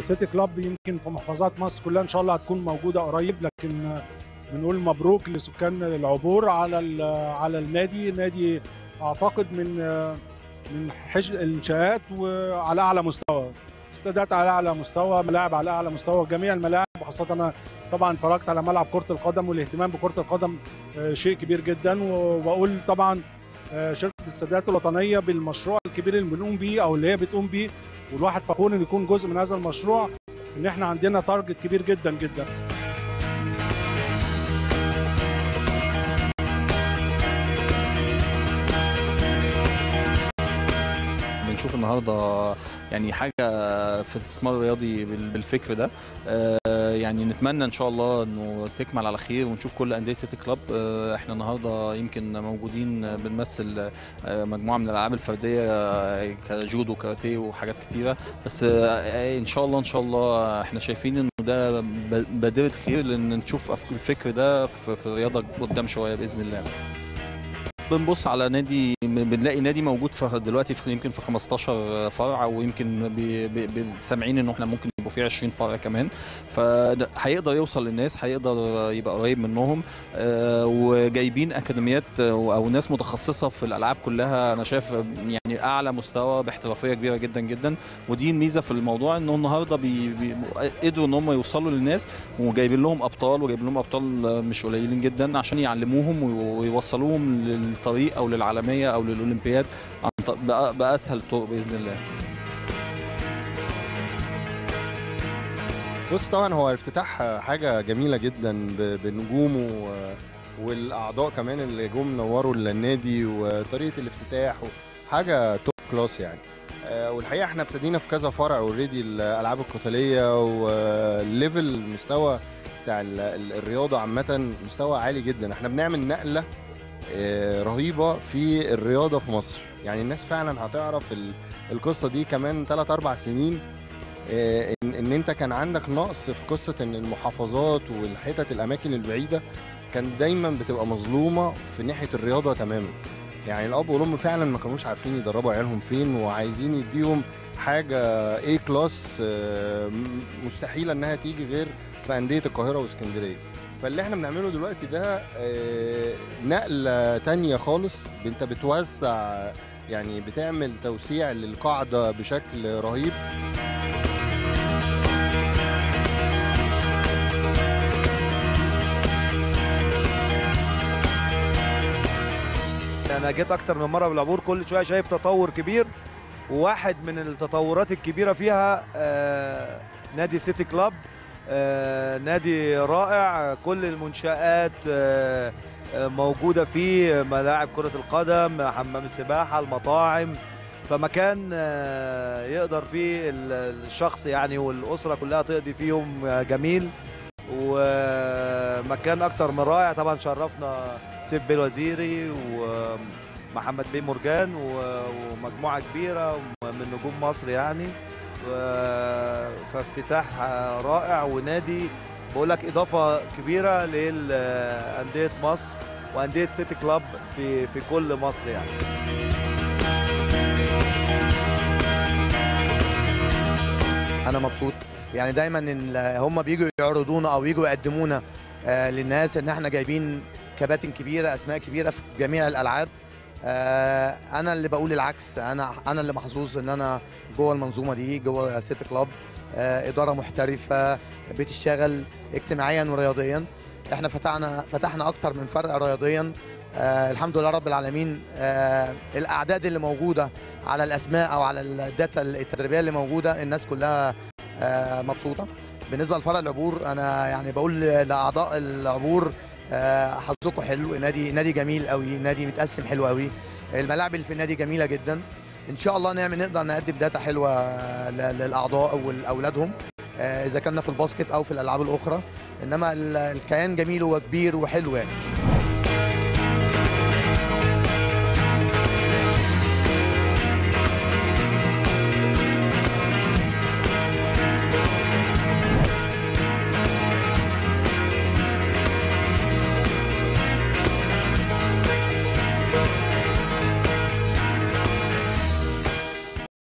سيتي كلاب يمكن في محافظات مصر كلها ان شاء الله هتكون موجوده قريب لكن بنقول مبروك لسكان العبور على على النادي نادي اعتقد من من حج الانشاءات وعلى اعلى مستوى استادات على اعلى مستوى ملاعب على اعلى مستوى جميع الملاعب وخاصه انا طبعا اتفرجت على ملعب كره القدم والاهتمام بكره القدم شيء كبير جدا وبقول طبعا شركه السادات الوطنيه بالمشروع الكبير اللي بنقوم بيه او اللي هي بتقوم بيه والواحد فخور ان يكون جزء من هذا المشروع ان احنا عندنا تارجت كبير جدا جدا بنشوف النهارده يعني حاجه في الاستثمار الرياضي بالفكر ده يعني نتمنى ان شاء الله انه تكمل على خير ونشوف كل انديه سيتي كلاب احنا النهارده يمكن موجودين بنمثل مجموعه من الالعاب الفرديه كجودو كاراتيه وحاجات كتيره بس ان شاء الله ان شاء الله احنا شايفين انه ده بادره خير لان نشوف الفكر ده في الرياضه قدام شويه باذن الله بنبص على نادي بنلاقي نادي موجود في دلوقتي في يمكن في 15 فرع ويمكن سامعين انه احنا ممكن يبقوا فيه 20 فرع كمان فهيقدر يوصل للناس هيقدر يبقى قريب منهم وجايبين اكاديميات او ناس متخصصه في الالعاب كلها انا شايف يعني اعلى مستوى باحترافيه كبيره جدا جدا ودي الميزه في الموضوع انه النهارده بي بي قدروا ان هم يوصلوا للناس وجايبين لهم ابطال وجايبين لهم ابطال مش قليلين جدا عشان يعلموهم ويوصلوهم للطريق او للعالميه او للاولمبياد باسهل الطرق باذن الله بص طبعا هو افتتاح حاجه جميله جدا بنجومه والاعضاء كمان اللي جم نوروا النادي وطريقه الافتتاح حاجه توب كلاس يعني والحقيقه احنا ابتدينا في كذا فرع اوريدي الالعاب القتاليه والليفل المستوى بتاع الرياضه عامه مستوى عالي جدا احنا بنعمل نقله رهيبه في الرياضه في مصر يعني الناس فعلا هتعرف القصه دي كمان 3 4 سنين ان ان انت كان عندك نقص في قصه ان المحافظات والحتت الاماكن البعيده كان دايما بتبقى مظلومه في ناحيه الرياضه تماما يعني الاب والام فعلا ما كانوش عارفين يدربوا عيالهم فين وعايزين يديهم حاجه اي كلاس مستحيله انها تيجي غير في انديه القاهره واسكندريه فاللي احنا بنعمله دلوقتي ده نقله تانية خالص انت بتوسع يعني بتعمل توسيع للقاعده بشكل رهيب انا جيت اكتر من مره بالعبور كل شويه شايف تطور كبير وواحد من التطورات الكبيره فيها آه نادي سيتي كلاب آه نادي رائع كل المنشآت آه موجودة فيه ملاعب كرة القدم حمام السباحة المطاعم فمكان يقدر فيه الشخص يعني والأسرة كلها تقضي فيهم جميل ومكان أكتر من رائع طبعا شرفنا سيف بيه الوزيري ومحمد بيه مرجان ومجموعة كبيرة من نجوم مصر يعني فافتتاح رائع ونادي بقول لك اضافه كبيره لانديه مصر وانديه سيتي كلاب في في كل مصر يعني انا مبسوط يعني دايما ان هم بيجوا يعرضونا او يجوا يقدمونا للناس ان احنا جايبين كباتن كبيره اسماء كبيره في جميع الالعاب انا اللي بقول العكس انا انا اللي محظوظ ان انا جوه المنظومه دي جوه سيتي كلاب اداره محترفه بتشتغل اجتماعيا ورياضيا احنا فتحنا فتحنا اكتر من فرع رياضيا آه الحمد لله رب العالمين آه الاعداد اللي موجوده على الاسماء او على الداتا التدريبيه اللي موجوده الناس كلها آه مبسوطه بالنسبه لفرع العبور انا يعني بقول لاعضاء العبور آه حظكم حلو نادي نادي جميل قوي نادي متقسم حلو قوي الملاعب اللي في النادي جميله جدا ان شاء الله نعمل نقدر نقدم داتا حلوه للاعضاء واولادهم اذا كنا في الباسكت او في الالعاب الاخرى انما الكيان جميل وكبير وحلو يعني